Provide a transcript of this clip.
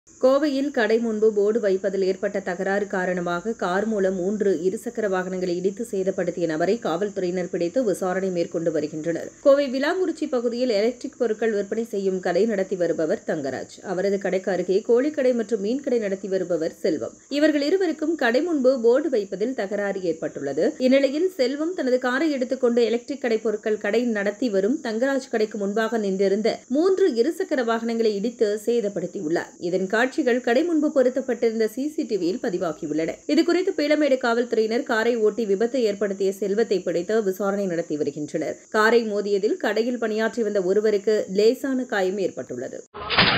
கோவையில் கடை முன்பு போர்டு வைப்பதில் ஏற்பட்ட தகராறு காரணமாக கார் மூலம் மூன்று இருசக்கர வாகனங்களை இடித்து சேதப்படுத்திய நபரை காவல்துறையினர் பிடித்து விசாரணை மேற்கொண்டு வருகின்றனர் கோவை விலாங்குறிச்சி பகுதியில் எலக்ட்ரிக் பொருட்கள் விற்பனை செய்யும் கடை நடத்தி வருபவர் தங்கராஜ் அவரது கடைக்கு அருகே கோழிக்கடை மற்றும் மீன் கடை நடத்தி வருபவர் செல்வம் இவர்கள் இருவருக்கும் கடை முன்பு போர்டு வைப்பதில் தகராறு ஏற்பட்டுள்ளது இந்நிலையில் செல்வம் தனது காரை எடுத்துக்கொண்டு எலக்ட்ரிக் கடை பொருட்கள் கடை நடத்தி வரும் தங்கராஜ் கடைக்கு முன்பாக நின்றிருந்த மூன்று இருசக்கர வாகனங்களை இடித்து சேதப்படுத்தியுள்ளார் இதன் காட்சிகள் கடை முன்பு பொருத்தப்பட்டிருந்த சிசிடிவியில் பதிவாகியுள்ளன இதுகுறித்து பீளமேடு காவல்துறையினர் காரை ஓட்டி விபத்து ஏற்படுத்திய செல்வத்தை பிடித்து விசாரணை நடத்தி வருகின்றனர் காரை மோதியதில் கடையில் பணியாற்றி வந்த ஒருவருக்கு லேசான காயம் ஏற்பட்டுள்ளது